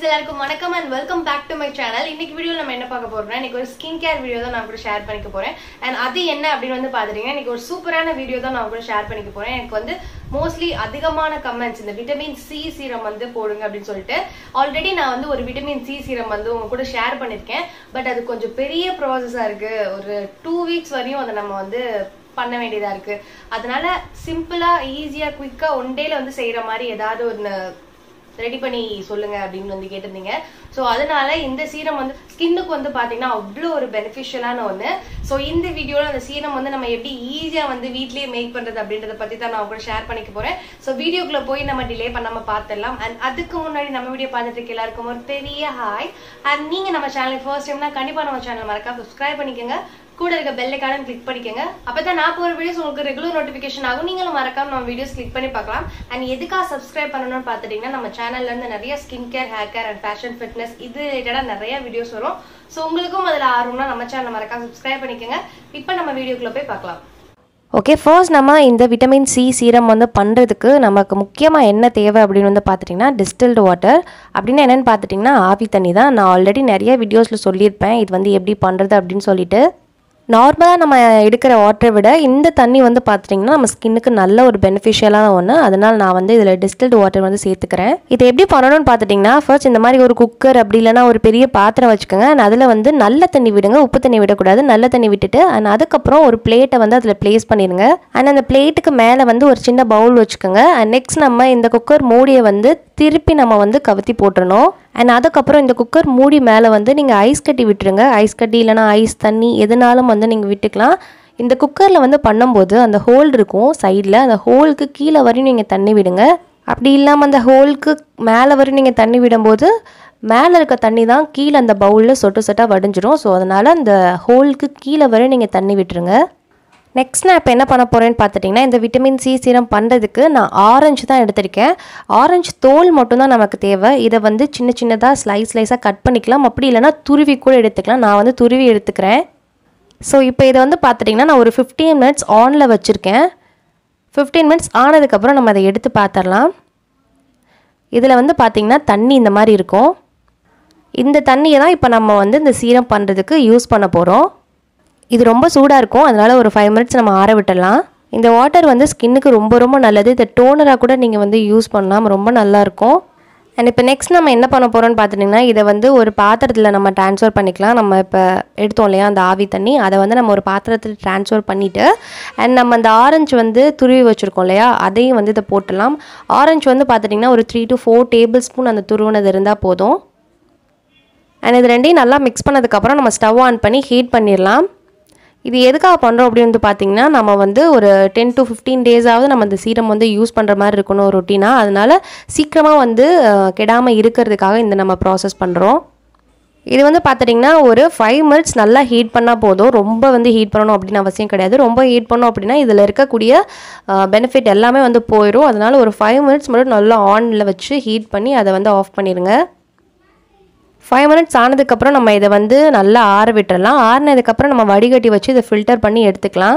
எல்லாருக்கும் வணக்கம் and welcome back to my channel இன்னைக்கு வீடியோ நம்ம என்ன பார்க்க போறோம்னா இன்னைக்கு ஒரு ஸ்கின் கேர் வீடியோ தான் நான் கூட ஷேர் பண்ணிக்க போறேன் அண்ட் அது என்ன அப்படின்னு வந்து பாத்துட்டீங்கன்னா இன்னைக்கு ஒரு சூப்பரான வீடியோ தான் நான் கூட ஷேர் பண்ணிக்க போறேன் எனக்கு வந்து மோஸ்ட்லி அதிகமான கமெண்ட்ஸ் இந்த விட்டமின் சி சீரம் வந்து போடுங்க அப்படின்னு சொல்லிட்டு ஆல்ரெடி நான் வந்து ஒரு விட்டமின் சி சீரம் வந்து உங்க கூட ஷேர் பண்ணிருக்கேன் பட் அது கொஞ்சம் பெரிய ப்ராசஸா இருக்கு ஒரு டூ வீக்ஸ் வரையும் அதை நம்ம வந்து பண்ண வேண்டியதா இருக்கு அதனால சிம்பிளா ஈஸியா குயிக்கா ஒன் டேல வந்து செய்யற மாதிரி ஏதாவது ஒன்று ரெடி பண்ணி சொல்லுங்க அப்படின்னு வந்து கேட்டிருந்தீங்க ஸோ அதனால இந்த சீரம் வந்து ஸ்கின்னுக்கு வந்து பாத்தீங்கன்னா அவ்வளோ ஒரு பெனிஃபிஷியலான ஒன்று ஸோ இந்த வீடியோவில் அந்த சீரம் வந்து நம்ம எப்படி ஈஸியாக வந்து வீட்லயே மேக் பண்றது அப்படின்றத பத்தி தான் நான் கூட ஷேர் பண்ணிக்க போறேன் ஸோ வீடியோக்குள்ள போய் நம்ம டிலே பண்ணாம பார்த்துடலாம் அண்ட் அதுக்கு முன்னாடி நம்ம வீடியோ பார்த்துட்டு இருக்க எல்லாருக்கும் ஒரு பெரிய ஹாய் அண்ட் நீங்க நம்ம சேனலுக்கு ஃபர்ஸ்ட் டைம்னா கண்டிப்பா நம்ம சேனல் மறக்காம சப்ஸ்கிரைப் பண்ணிக்கோங்க கூட இருக்க பெல் ஐக்கான கிளிக் பண்ணிக்கோங்க அப்பதான் நான் போற வீடியோஸ் உங்களுக்கு ரெகுலர் நோட்டிபிகேஷன் ஆகும் நீங்களும் மறக்காம நம்ம வீடியோஸ் கிளிக் பண்ணி பார்க்கலாம் அண்ட் எதுக்காக சப்ஸ்கிரைப் பண்ணணும்னு பார்த்துட்டீங்கன்னா நம்ம சேனல்ல இருந்து நிறைய skin care hair care and fashion fitness இது ரிலேட்டடா நிறைய வீடியோஸ் வரும் ஸோ உங்களுக்கும் அதுல ஆர்வம்னா நம்ம சேனல் மறக்காம சப்ஸ்கிரைப் பண்ணிக்கோங்க இப்போ நம்ம வீடியோக்குள்ள போய் பார்க்கலாம் ஓகே ஃபர்ஸ்ட் நம்ம இந்த விட்டமின் சி சீரம் வந்து பண்ணுறதுக்கு நமக்கு முக்கியமாக என்ன தேவை அப்படின்னு வந்து பார்த்துட்டிங்கன்னா டிஸ்டில்டு வாட்டர் அப்படின்னு என்னென்னு பார்த்துட்டிங்கன்னா ஆவி தண்ணி தான் நான் ஆல்ரெடி நிறைய வீடியோஸில் சொல்லியிருப்பேன் இது வந்து எப்படி பண்ணுறது அப்படின்னு சொல்லிட்டு நார்மலாக நம்ம எடுக்கிற வாட்டரை விட இந்த தண்ணி வந்து பார்த்துட்டிங்கன்னா நம்ம ஸ்கின்னுக்கு நல்ல ஒரு பெனிஃபிஷியலான ஒன்று அதனால் நான் வந்து இதில் டிஸ்டில்டு வாட்டர் வந்து சேர்த்துக்கிறேன் இது எப்படி பண்ணணும்னு பார்த்துட்டிங்கன்னா ஃபர்ஸ்ட் இந்த மாதிரி ஒரு குக்கர் அப்படி இல்லைனா ஒரு பெரிய பாத்திரம் வச்சுக்கோங்க அண்ட் அதில் வந்து நல்ல தண்ணி விடுங்க உப்பு தண்ணி விடக்கூடாது நல்ல தண்ணி விட்டுட்டு அண்ட் அதுக்கப்புறம் ஒரு பிளேட்டை வந்து அதில் ப்ளேஸ் பண்ணிடுங்க அண்ட் அந்த பிளேட்டுக்கு மேலே வந்து ஒரு சின்ன பவுல் வச்சுக்கோங்க அண்ட் நெக்ஸ்ட் நம்ம இந்த குக்கர் மூடியை வந்து திருப்பி நம்ம வந்து கவுத்தி போட்டுறணும் அண்ட் அதுக்கப்புறம் இந்த குக்கர் மூடி மேலே வந்து நீங்கள் ஐஸ் கட்டி விட்டுருங்க ஐஸ் கட்டி இல்லைனா ஐஸ் தண்ணி எதுனாலும் வந்து நீங்கள் விட்டுக்கலாம் இந்த குக்கரில் வந்து பண்ணும்போது அந்த ஹோல் இருக்கும் சைடில் அந்த ஹோலுக்கு கீழே வரையும் நீங்கள் தண்ணி விடுங்க அப்படி இல்லாமல் அந்த ஹோலுக்கு மேலே வரையும் நீங்கள் தண்ணி விடும்போது மேலே இருக்க தண்ணி தான் கீழே அந்த பவுலில் சொட்டு சொட்டாக வடிஞ்சிரும் ஸோ அதனால் அந்த ஹோலுக்கு கீழே வரையும் நீங்கள் தண்ணி விட்டுருங்க நெக்ஸ்ட் நான் இப்போ என்ன பண்ண போகிறேன்னு பார்த்துட்டிங்கன்னா இந்த விட்டமின் சி சீரம் பண்ணுறதுக்கு நான் ஆரஞ்சு தான் எடுத்திருக்கேன் ஆரஞ்சு தோல் மட்டும்தான் நமக்கு தேவை இதை வந்து சின்ன சின்னதாக ஸ்லைஸ் ஸ்லைஸாக கட் பண்ணிக்கலாம் அப்படி இல்லைனா துருவி கூட எடுத்துக்கலாம் நான் வந்து துருவி எடுத்துக்கிறேன் ஸோ இப்போ இதை வந்து பார்த்துட்டிங்கன்னா நான் ஒரு ஃபிஃப்டீன் மினிட்ஸ் ஆனில் வச்சுருக்கேன் ஃபிஃப்டீன் மினிட்ஸ் ஆனதுக்கப்புறம் நம்ம அதை எடுத்து பார்த்துடலாம் இதில் வந்து பார்த்திங்கன்னா தண்ணி இந்த மாதிரி இருக்கும் இந்த தண்ணியை தான் இப்போ நம்ம வந்து இந்த சீரம் பண்ணுறதுக்கு யூஸ் பண்ண போகிறோம் இது ரொம்ப சூடாக இருக்கும் அதனால் ஒரு ஃபைவ் மினிட்ஸ் நம்ம ஆற விட்டுடலாம் இந்த வாட்டர் வந்து ஸ்கின்னுக்கு ரொம்ப ரொம்ப நல்லது இந்த டோனராக கூட நீங்கள் வந்து யூஸ் பண்ணலாம் ரொம்ப நல்லாயிருக்கும் அண்ட் இப்போ நெக்ஸ்ட் நம்ம என்ன பண்ண போகிறோம்னு பார்த்துட்டிங்கன்னா இதை வந்து ஒரு பாத்திரத்தில் நம்ம ட்ரான்ஸ்ஃபர் பண்ணிக்கலாம் நம்ம இப்போ எடுத்தோம் இல்லையா அந்த ஆவி தண்ணி அதை வந்து நம்ம ஒரு பாத்திரத்தில் ட்ரான்ஸ்ஃபர் பண்ணிவிட்டு அண்ட் நம்ம அந்த ஆரஞ்சு வந்து துருவி வச்சுருக்கோம் இல்லையா அதையும் வந்து இதை போட்டுடலாம் ஆரஞ்சு வந்து பார்த்துட்டிங்கன்னா ஒரு three to four tablespoon அந்த துருவினது இருந்தால் போதும் அண்ட் இது ரெண்டையும் நல்லா மிக்ஸ் பண்ணதுக்கப்புறம் நம்ம ஸ்டவ் ஆன் பண்ணி ஹீட் பண்ணிடலாம் இது எதுக்காக பண்ணுறோம் அப்படின்னு வந்து பார்த்திங்கன்னா நம்ம வந்து ஒரு டென் டு ஃபிஃப்டீன் டேஸாவது நம்ம இந்த சீரம் வந்து யூஸ் பண்ணுற மாதிரி இருக்கணும் ரொட்டீனாக அதனால் சீக்கிரமாக வந்து கெடாமல் இருக்கிறதுக்காக இந்த நம்ம ப்ராசஸ் பண்ணுறோம் இது வந்து பார்த்துட்டிங்கன்னா ஒரு ஃபைவ் மினிட்ஸ் நல்லா ஹீட் பண்ணால் போதும் ரொம்ப வந்து ஹீட் பண்ணணும் அப்படின்னு அவசியம் கிடையாது ரொம்ப ஹீட் பண்ணோம் அப்படின்னா இதில் இருக்கக்கூடிய பெனிஃபிட் எல்லாமே வந்து போயிடும் அதனால் ஒரு ஃபைவ் மினிட்ஸ் மட்டும் நல்லா ஆனில் வச்சு ஹீட் பண்ணி அதை வந்து ஆஃப் பண்ணிடுங்க ஃபைவ் மினிட்ஸ் ஆனதுக்கப்புறம் நம்ம இதை வந்து நல்லா ஆற விட்டுறலாம் ஆறினதுக்கப்புறம் நம்ம வடிகட்டி வச்சு இதை ஃபில்டர் பண்ணி எடுத்துக்கலாம்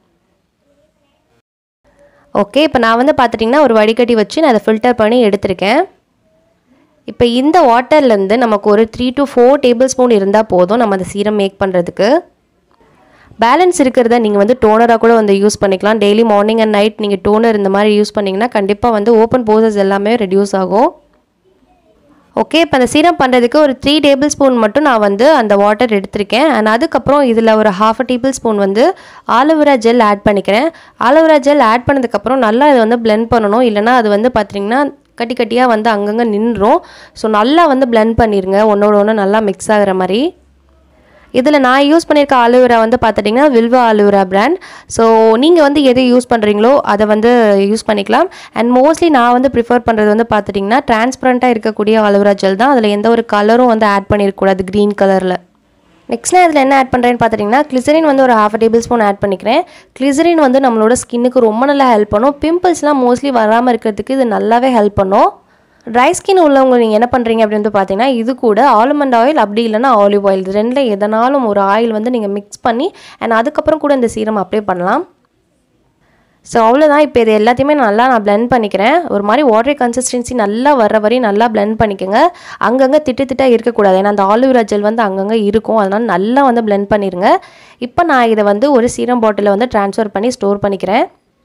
ஓகே இப்போ நான் வந்து பார்த்துட்டிங்கன்னா ஒரு வடிகட்டி வச்சு நான் அதை ஃபில்டர் பண்ணி எடுத்திருக்கேன் இப்போ இந்த வாட்டர்லேருந்து நமக்கு ஒரு three to four tablespoon இருந்தால் போதும் நம்ம அந்த சீரம் மேக் பண்ணுறதுக்கு பேலன்ஸ் இருக்கிறத நீங்கள் வந்து டோனராக கூட வந்து யூஸ் பண்ணிக்கலாம் டெய்லி மார்னிங் அண்ட் நைட் நீங்கள் டோனர் இந்த மாதிரி யூஸ் பண்ணிங்கன்னா கண்டிப்பாக வந்து ஓப்பன் போசஸ் எல்லாமே ரெடியூஸ் ஆகும் ஓகே இப்போ அந்த சீரம் பண்ணுறதுக்கு ஒரு த்ரீ டேபிள் ஸ்பூன் மட்டும் நான் வந்து அந்த வாட்டர் எடுத்திருக்கேன் அண்ட் அதுக்கப்புறம் இதில் ஒரு ஹாஃப் டேபிள் ஸ்பூன் வந்து ஆலோவேரா ஜெல் ஆட் பண்ணிக்கிறேன் ஆலோவேரா ஜெல் ஆட் பண்ணதுக்கப்புறம் நல்லா இதை வந்து பிளெண்ட் பண்ணணும் இல்லைனா அது வந்து பார்த்திங்கன்னா கட்டி கட்டியாக வந்து அங்கங்கே நின்றும் ஸோ நல்லா வந்து பிளெண்ட் பண்ணிடுங்க ஒன்றோட ஒன்று நல்லா மிக்ஸ் ஆகிற மாதிரி இதில் நான் யூஸ் பண்ணியிருக்க ஆலோவேரா வந்து பார்த்துட்டிங்கன்னா வில்வா ஆலோவேரா பிராண்ட் ஸோ நீங்கள் வந்து எது யூஸ் பண்ணுறீங்களோ அதை வந்து யூஸ் பண்ணிக்கலாம் அண்ட் மோஸ்ட்லி நான் வந்து ப்ரிஃபர் பண்ணுறது வந்து பார்த்துட்டிங்கன்னா டிரான்ஸ்பரண்ட்டாக இருக்கக்கூடிய ஆலோவேரா ஜெல் தான் அதில் எந்த ஒரு கலரும் வந்து ஆட் பண்ணியிருக்கக்கூடாது க்ரீன் கலரில் நெக்ஸ்ட் நான் இதில் என்ன ஆட் பண்ணுறேன்னு பார்த்துட்டிங்கன்னா கிளிசரின் வந்து ஒரு ஹாஃப் டேபிள் ஸ்பூன் ஆட் பண்ணிக்கிறேன் கிளிசரின் வந்து நம்மளோட ஸ்கின்னுக்கு ரொம்ப நல்லா ஹெல்ப் பண்ணும் பிம்பிள்ஸ்லாம் மோஸ்ட்லி வராமல் இருக்கிறதுக்கு இது நல்லாவே ஹெல்ப் பண்ணும் ட்ரை ஸ்கின் உள்ளவங்க நீங்கள் என்ன பண்ணுறீங்க அப்படின்னு வந்து பார்த்தீங்கன்னா இது கூட ஆல்மண்ட் ஆயில் அப்படி இல்லைனா ஆலிவ் ஆயில் இது ரெண்டில் எதனாலும் ஒரு ஆயில் வந்து நீங்கள் மிக்ஸ் பண்ணி அண்ட் அதுக்கப்புறம் கூட இந்த சீரம் அப்ளை பண்ணலாம் ஸோ அவ்வளோதான் இப்போ இது எல்லாத்தையுமே நல்லா நான் பிளெண்ட் பண்ணிக்கிறேன் ஒரு மாதிரி வாட்டர் கன்சிஸ்டன்சி நல்லா வர்ற வரையும் நல்லா பிளெண்ட் பண்ணிக்கோங்க அங்கங்கே திட்டு திட்டாக இருக்கக்கூடாது ஏன்னா அந்த ஆலிவ்ரா ஜெல் வந்து அங்கங்கே இருக்கும் அதனால் நல்லா வந்து பிளெண்ட் பண்ணிடுங்க இப்போ நான் இதை வந்து ஒரு சீரம் பாட்டிலில் வந்து ட்ரான்ஸ்ஃபர் பண்ணி ஸ்டோர் பண்ணிக்கிறேன்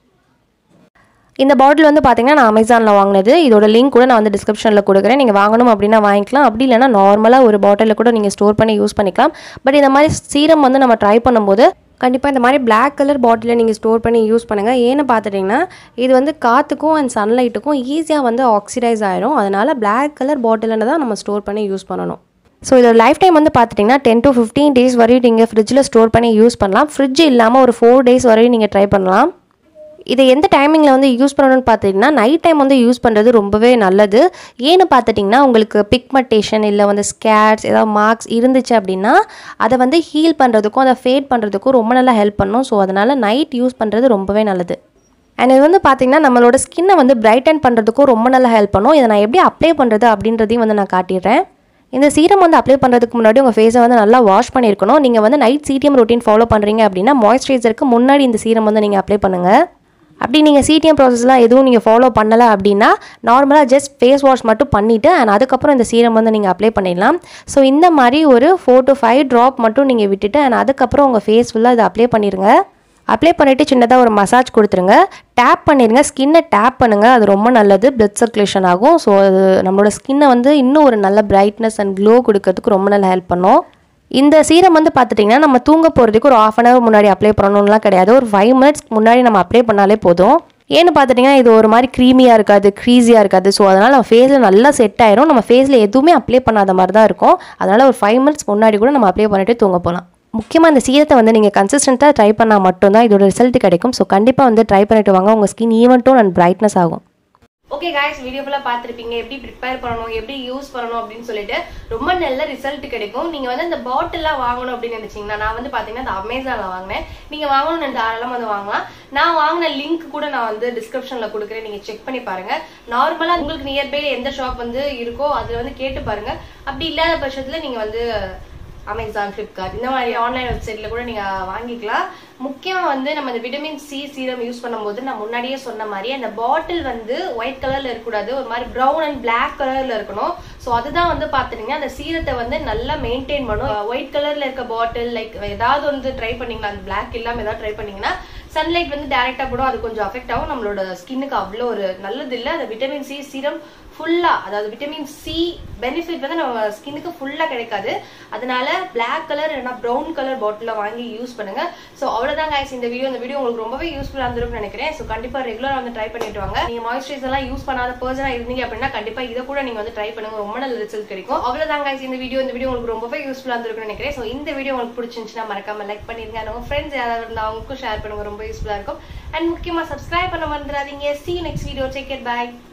இந்த பாட்டில் வந்து பார்த்தீங்கன்னா நான் அமேசானில் வாங்கினது இதோட லிங்க் கூட நான் வந்து டிஸ்கிரிப்ஷனில் கொடுக்குறேன் நீங்கள் வாங்கணும் அப்படின்னா வாங்கிக்கலாம் அப்படி இல்லைனா நார்மலாக ஒரு பாட்டிலில் கூட நீங்கள் ஸ்டோர் பண்ணி யூஸ் பண்ணிக்கலாம் பட் இந்த மாதிரி சீரம் வந்து நம்ம ட்ரை பண்ணும்போது கண்டிப்பாக இந்த மாதிரி பிளாக் கலர் பாட்டிலை நீங்கள் ஸ்டோர் பண்ணி யூஸ் பண்ணுங்கள் ஏன்னு பார்த்துட்டிங்கன்னா இது வந்து காற்றுக்கும் அண்ட் சன்லைட்டுக்கும் ஈஸியாக வந்து ஆக்சிடைஸ் ஆயிரும் அதனால் பிளாக் கலர் பாட்டிலில் தான் நம்ம ஸ்டோர் பண்ணி யூஸ் பண்ணணும் ஸோ இதோட லைஃப் டைம் வந்து பார்த்துட்டிங்கன்னா டென் டு ஃபிஃப்டீன் டேஸ் வரையும் நீங்கள் ஃப்ரிட்ஜில் ஸ்டோர் பண்ணி யூஸ் பண்ணலாம் ஃப்ரிட்ஜ் இல்லாமல் ஒரு ஃபோர் டேஸ் வரையும் நீங்கள் ட்ரை பண்ணலாம் இதை எந்த டைமிங்கில் வந்து யூஸ் பண்ணணும்னு பார்த்துட்டிங்கன்னா நைட் டைம் வந்து யூஸ் பண்ணுறது ரொம்பவே நல்லது ஏன்னு பார்த்துட்டிங்கன்னா உங்களுக்கு பிக்மெண்டேஷன் இல்லை வந்து ஸ்கேட்ஸ் ஏதாவது மார்க்ஸ் இருந்துச்சு அப்படின்னா அதை வந்து ஹீல் பண்ணுறதுக்கும் அதை ஃபேட் பண்ணுறதுக்கும் ரொம்ப நல்லா ஹெல்ப் பண்ணும் ஸோ அதனால் நைட் யூஸ் பண்ணுறது ரொம்பவே நல்லது அண்ட் இது வந்து பார்த்திங்கன்னா நம்மளோட ஸ்கின்னை வந்து பிரைட்டன் பண்ணுறதுக்கும் ரொம்ப நல்லா ஹெல்ப் பண்ணும் இதை நான் எப்படி அப்ளை பண்ணுறது அப்படின்றதையும் வந்து நான் காட்டிடுறேன் இந்த சீரம் வந்து அப்ளை பண்ணுறதுக்கு முன்னாடி உங்கள் ஃபேஸை வந்து நல்லா வாஷ் பண்ணியிருக்கணும் நீங்கள் வந்து நைட் சிடிஎம் ரொட்டீன் ஃபாலோ பண்ணுறீங்க அப்படின்னா மாய்ஸ்சரைசருக்கு முன்னாடி இந்த சீரம் வந்து நீங்கள் அப்ளை பண்ணுங்கள் அப்படி நீங்கள் சிடிஎம் ப்ராசஸ்லாம் எதுவும் நீங்கள் ஃபாலோ பண்ணலை அப்படின்னா நார்மலாக ஜஸ்ட் ஃபேஸ் வாஷ் மட்டும் பண்ணிவிட்டு அண்ட் அதுக்கப்புறம் இந்த சீரம் வந்து நீங்கள் அப்ளை பண்ணிடலாம் ஸோ இந்த மாதிரி ஒரு ஃபோர் டு ஃபைவ் ட்ராப் மட்டும் நீங்கள் விட்டுட்டு அண்ட் அதுக்கப்புறம் உங்கள் ஃபேஸ் ஃபுல்லாக இதை அப்ளை பண்ணிடுங்க அப்ளை பண்ணிவிட்டு சின்னதாக ஒரு மசாஜ் கொடுத்துருங்க டேப் பண்ணிடுங்க ஸ்கின்னை டேப் பண்ணுங்கள் அது ரொம்ப நல்லது பிளட் சர்க்குலேஷன் ஆகும் ஸோ அது நம்மளோட ஸ்கின்னை வந்து இன்னும் ஒரு நல்ல பிரைட்னஸ் அண்ட் க்ளோ கொடுக்கறதுக்கு ரொம்ப நல்லா ஹெல்ப் பண்ணும் இந்த சீரம் வந்து பார்த்துட்டிங்கன்னா நம்ம தூங்க போகிறதுக்கு ஒரு ஆஃப் அன் ஹவர் முன்னாடி அப்ளை பண்ணணும்லாம் கிடையாது ஒரு ஃபைவ் மினிட்ஸ் முன்னாடி நம்ம அப்ளை பண்ணாலே போதும் ஏன்னு பார்த்துட்டிங்கன்னா இது ஒரு மாதிரி க்ரீமியாக இருக்காது க்ரீஸியாக இருக்காது ஸோ அதனால் நம்ம ஃபேஸில் நல்லா செட் ஆயிரும் நம்ம ஃபேஸில் எதுவுமே அப்ளை பண்ணாத மாதிரி தான் இருக்கும் அதனால் ஒரு ஃபைவ் மினிட்ஸ் முன்னாடி கூட நம்ம அப்ளை பண்ணிட்டு தூங்க போகலாம் முக்கியமாக இந்த சீரத்தை வந்து நீங்கள் கன்சிஸ்டண்ட்டாக ட்ரை பண்ணால் மட்டும்தான் இதோட ரிசல்ட் கிடைக்கும் ஸோ கண்டிப்பாக வந்து ட்ரை பண்ணிட்டு வாங்க உங்கள் skin even tone and brightness ஆகும் ஓகே காய்ஸ் வீடியோ ஃபுல்லாக பார்த்துருப்பீங்க எப்படி ப்ரிப்பேர் பண்ணணும் எப்படி யூஸ் பண்ணணும் அப்படின்னு சொல்லிட்டு ரொம்ப நல்ல ரிசல்ட் கிடைக்கும் நீங்க வந்து இந்த பாட்டில்லாம் வாங்கணும் அப்படின்னு நினைச்சீங்கன்னா நான் வந்து பாத்தீங்கன்னா இந்த அமேசான்ல வாங்கினேன் நீங்க வாங்கணும்னு தாராளமா வந்து வாங்கலாம் நான் வாங்கின லிங்க் கூட நான் வந்து டிஸ்கிரிப்ஷன்ல கொடுக்குறேன் நீங்க செக் பண்ணி பாருங்க நார்மலா உங்களுக்கு நியர்பை எந்த ஷாப் வந்து இருக்கோ அதுல வந்து கேட்டு பாருங்க அப்படி இல்லாத பட்சத்துல நீங்க வந்து அமேசான் ஃப்ளிப்கார்ட் இந்த மாதிரி ஆன்லைன் வெப்சைட்ல கூட நீங்க வாங்கிக்கலாம் முக்கியமா வந்து நம்ம இந்த விட்டமின் சி சீரம் யூஸ் பண்ணும்போது நான் முன்னாடியே சொன்ன மாதிரி அந்த பாட்டில் வந்து ஒயிட் கலர்ல இருக்கக்கூடாது ஒரு மாதிரி ப்ரௌன் அண்ட் பிளாக் கலர்ல இருக்கணும் ஸோ அதுதான் வந்து பாத்துட்டீங்கன்னா அந்த சீரத்தை வந்து நல்லா மெயின்டைன் பண்ணும் ஒயிட் கலர்ல இருக்க பாட்டில் லைக் ஏதாவது வந்து ட்ரை பண்ணீங்களா அந்த பிளாக் இல்லாம ஏதாவது ட்ரை பண்ணீங்கன்னா சன்லைட் வந்து டைரக்டா கூட அது கொஞ்சம் அஃபெக்ட் ஆகும் நம்மளோட ஸ்கின்னுக்கு அவ்வளோ ஒரு நல்லது இல்லை அந்த விட்டமின் சி சீரம் ஃபுல்லா அதாவது விட்டமின் சி பெனிஃபிட் வந்து நம்ம ஸ்கின்னுக்கு ஃபுல்லா கிடைக்காது அதனால பிளாக் கலர் இல்லைனா ப்ரௌன் கலர் பாட்டில வாங்கி யூஸ் பண்ணுங்க ஸோ அவ்வளவுதான் guys இந்த வீடியோ இந்த வீடியோ உங்களுக்கு ரொம்பவே யூஸ்ஃபுல்லா இருந்திருக்கும்னு நினைக்கிறேன் ஸோ கண்டிப்பா ரெகுலரா வந்து ட்ரை பண்ணிட்டு வாங்க நீங்க மாய்ஸ்சரைசர் எல்லாம் யூஸ் பண்ணாத பர்சனா இருந்தீங்க அப்படின்னா கண்டிப்பா இதை கூட நீங்க வந்து ட்ரை பண்ணுங்க ரொம்ப நல்ல ரிசல்ட் கிடைக்கும் அவ்வளவுதான் guys இந்த வீடியோ இந்த வீடியோ உங்களுக்கு ரொம்பவே யூஸ்ஃபுல்லா இருந்திருக்கும்னு நினைக்கிறேன் ஸோ இந்த வீடியோ உங்களுக்கு பிடிச்சிருந்துச்சுன்னா மறக்காம லைக் பண்ணிருங்க and உங்க ஃப்ரெண்ட்ஸ் யாராவது இருந்தா அவங்களுக்கும் ஷேர் பண்ணுங்க ரொம்ப யூஸ்ஃபுல்லா இருக்கும் அண்ட் முக்கியமா சப்ஸ்கிரைப் பண்ண மறந்துடாதீங்க see you next video take care bye